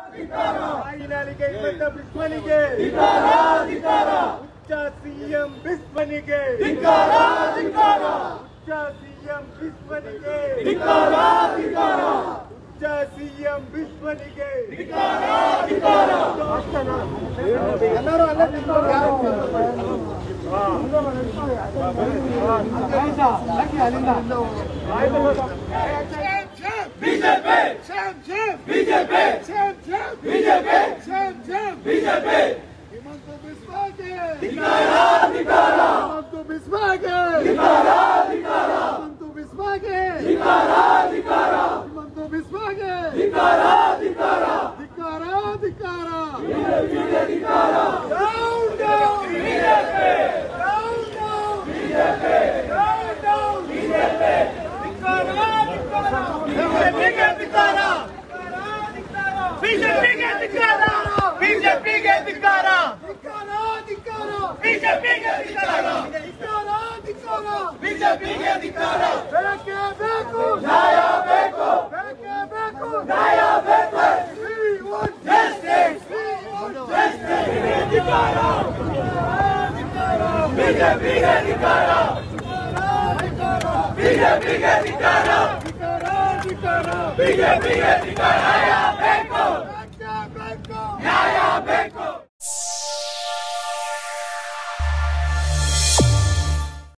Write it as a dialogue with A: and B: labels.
A: ನಾಯಿನಾಲಿಗೆ ಇಲ್ಲದ ಬಿಸ್ಮನಿಗೆ ಹುಚ್ಚ ಸಿಎಂ ಬಿಸ್ಮನಿಗೆ ಹುಚ್ಚ ಸಿಎಂ ಬಿಸ್ಮನಿಗೆ ಹುಚ್ಚ ಸಿಎಂ ಬಿಸ್ಮನಿಗೆ ಎಲ್ಲರೂ ಅಲ್ಲೇ Himanta ಬಿಸ್ವಾಗೆ Himanta ಬಿಸ್ವಾಗೆ Himanta ಬಿಸ್ವಾಗೆ Himanta ಬಿಸ್ವಾಗೆ ಧಿಕಾರ ಧಿಕಾರ Down, down, Down, down, Down, down, ಧಿಕಾರ, ಧಿಕಾರ.
B: ಬಿಜೆಪಿಗೆ ಧಿಕ್ಕಾರ ಬಿಜೆಪಿಗೆ ಧಿಕ್ಕಾರ
A: ಧಿಕ್ಕಾರ, ಧಿಕ್ಕಾರ.
B: ಬಿಜೆಪಿಗೆ ಧಿಕ್ಕಾರ
A: ಧಿಕ್ಕಾರ, ಧಿಕ್ಕಾರ.
B: ಬಿಜೆಪಿಗೆ ಧಿಕ್ಕಾರ
A: ಬೇಕೇ ಬೇಕು
B: ನ್ಯಾಯ ಬೇಕು
A: ಬೇಕೇ ಬೇಕು
B: ನ್ಯಾಯ ಬೇಕು
A: We want
B: Justice.
A: We want
B: ಧಿಕ್ಕಾರ ಬಿಜೆಪಿಗೆ ಧಿಕ್ಕಾರ ಬಿಜೆಪಿಗೆ ಧಿಕ್ಕಾರ
A: ಧಿಕ್ಕಾರ, ಧಿಕ್ಕಾರ.
B: ಬಿಜೆಪಿಗೆ ಧಿಕ್ಕಾರ ನ್ಯಾಯ ಬೇಕು